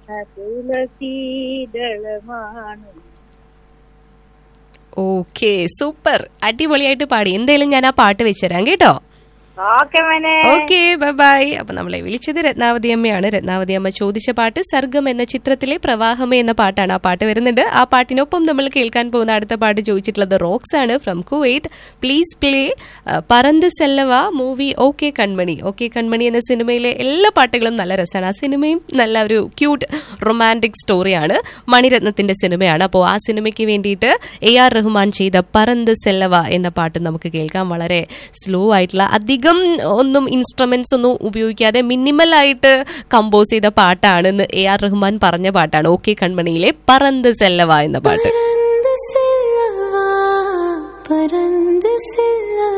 തുളസീദളമാണ് okay super അടിപൊളിയായിട്ട് പാടി എന്തായാലും ഞാൻ ആ പാട്ട് വെച്ചുതരാം കേട്ടോ ഓക്കെ മോനെ ഓക്കെ ബൈ ബൈ അപ്പൊ നമ്മളെ വിളിച്ചത് രത്നാവതി അമ്മയാണ് രത്നാവതി അമ്മ ചോദിച്ച പാട്ട് സർഗം എന്ന ചിത്രത്തിലെ പ്രവാഹമേ എന്ന പാട്ടാണ് ആ പാട്ട് വരുന്നുണ്ട് ആ പാട്ടിനൊപ്പം നമ്മൾ കേൾക്കാൻ പോകുന്ന അടുത്ത പാട്ട് ചോദിച്ചിട്ടുള്ളത് റോക്സ് ആണ് from Kuwait please play Paranthu Sellava movie okay Kanmani okay Kanmani എന്ന സിനിമയിലെ എല്ലാ പാട്ടുകളും നല്ല രസമാണ് ആ സിനിമയും നല്ല ഒരു ക്യൂട്ട് റൊമാൻറ്റിക് സ്റ്റോറിയാണ് മണിരത്നത്തിന്റെ സിനിമയാണ് അപ്പോൾ ആ സിനിമയ്ക്ക് വേണ്ടിയിട്ട് എ ആർ റഹ്മാൻ ചെയ്ത പറന്ത് സെല്ലവ എന്ന പാട്ട് നമുക്ക് കേൾക്കാം വളരെ സ്ലോ ആയിട്ടുള്ള അധികം ഒന്നും ഇൻസ്ട്രുമെന്റ്സ് ഒന്നും ഉപയോഗിക്കാതെ മിനിമൽ ആയിട്ട് കമ്പോസ് ചെയ്ത പാട്ടാണെന്ന് എ ആർ റഹ്മാൻ പറഞ്ഞ പാട്ടാണ് ഓക്കെ കൺമണിയിലെ പറന്ത് സെല്ലവ എന്ന പാട്ട് பறந்து செல்லவா பறந்து செல்லவா